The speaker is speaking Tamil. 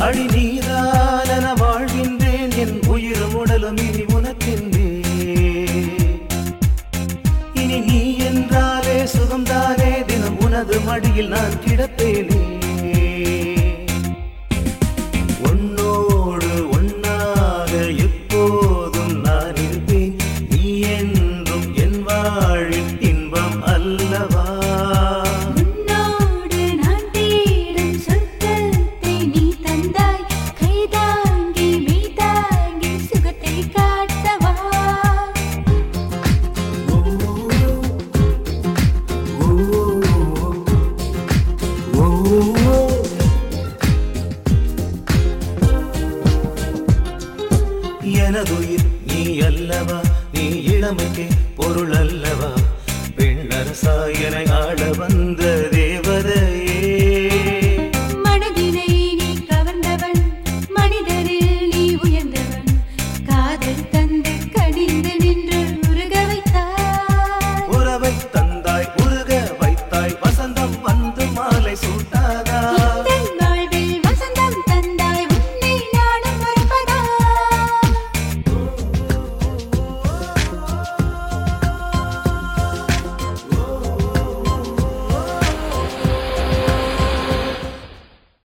அடி நீதான வாழ்கின்றேன் என் உயிரும் உடலும் இனி உனக்கென்றே இனி நீ என்றாலே சுகம்தானே தினம் உனது மடியில் நான் கிடப்பேனே உன்னோடு ஒன்னாக எப்போதும் நான் இருப்பேன் நீ என்றும் என் வாழின் இன்பம் அல்லவா உன்னோடு நான் தேடும் சொர்க்கத்தை நீ தந்தாய் கைதாங்கி மெய்தாங்கி சுகத்தை காட்டவா எனதுயிர் நீ அல்லவா நீ இளமைக்கு பொருள் அல்லவா பெண்ணரசாயனை ஆள வந்த